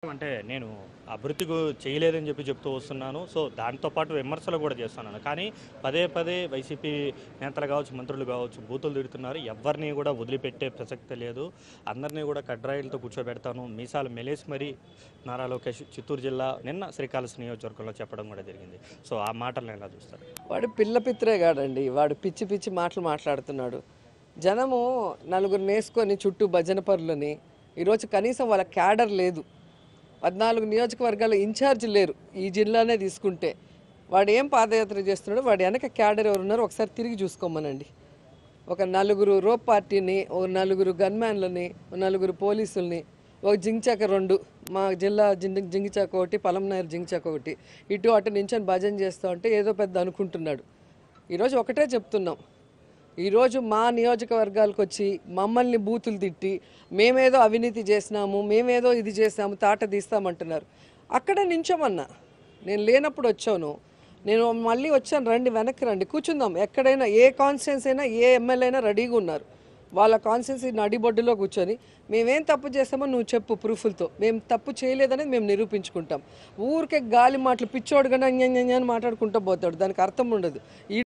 అంటే నేను అభివృద్ధికి చేయలేదని చెప్పి చెప్తూ వస్తున్నాను సో దాంతోపాటు విమర్శలు కూడా చేస్తున్నాను కానీ పదే పదే వైసీపీ నేతలు కావచ్చు మంత్రులు కావచ్చు బూతులు తిడుతున్నారు ఎవరిని కూడా వదిలిపెట్టే ప్రసక్తి లేదు అందరినీ కూడా కడ్రాయిలతో కూర్చోబెడతాను మీసాలు మెలేసి మరీ నారా లోకేష్ చిత్తూరు జిల్లా నిన్న శ్రీకాళహస్తి నియోజకవర్గంలో చెప్పడం కూడా జరిగింది సో ఆ మాటలను ఎలా చూస్తారు వాడు పిల్ల పిత్రే కాడండి వాడు పిచ్చి పిచ్చి మాటలు మాట్లాడుతున్నాడు జనము నలుగురు నేసుకొని చుట్టూ భజన పరులని ఈరోజు కనీసం వాళ్ళ క్యాడర్ లేదు పద్నాలుగు నియోజకవర్గాల ఇన్ఛార్జ్ లేరు ఈ జిల్లానే తీసుకుంటే వాడు ఏం పాదయాత్ర చేస్తున్నాడో వాడు వెనక క్యాడర్ ఎవరు ఉన్నారో ఒకసారి తిరిగి చూసుకోమనండి ఒక నలుగురు రోప్ పార్టీని ఒక నలుగురు గన్మ్యాన్లని ఒక నలుగురు పోలీసుల్ని ఒక జించాక రెండు మా జిల్లా జింగి జింగిచాక ఒకటి పలంనాయర్ జింగిచాక ఒకటి ఇటు అటు నించొని భజన చేస్తూ ఉంటే ఏదో పెద్ద అనుకుంటున్నాడు ఈరోజు ఒకటే చెప్తున్నాం ఈరోజు మా నియోజకవర్గాలకు వచ్చి మమ్మల్ని బూతులు తిట్టి మేమేదో అవినీతి చేసినాము మేమేదో ఇది చేసినాము తాట తీస్తామంటున్నారు అక్కడే నించోమన్నా నేను లేనప్పుడు వచ్చాను నేను మళ్ళీ వచ్చాను రండి వెనక్కి రండి కూర్చుందాం ఎక్కడైనా ఏ కాన్స్టిట్యున్సీ అయినా ఏ ఎమ్మెల్యే అయినా రెడీగా ఉన్నారు వాళ్ళ కాన్స్టిట్యున్సీ నడిబొడ్డులో కూర్చొని మేమేం తప్పు చేస్తామో నువ్వు చెప్పు ప్రూఫ్లతో మేము తప్పు చేయలేదనేది మేము నిరూపించుకుంటాం ఊరికే గాలి మాటలు పిచ్చోడుగా అని మాట్లాడుకుంటూ పోతాడు దానికి అర్థం ఉండదు ఈ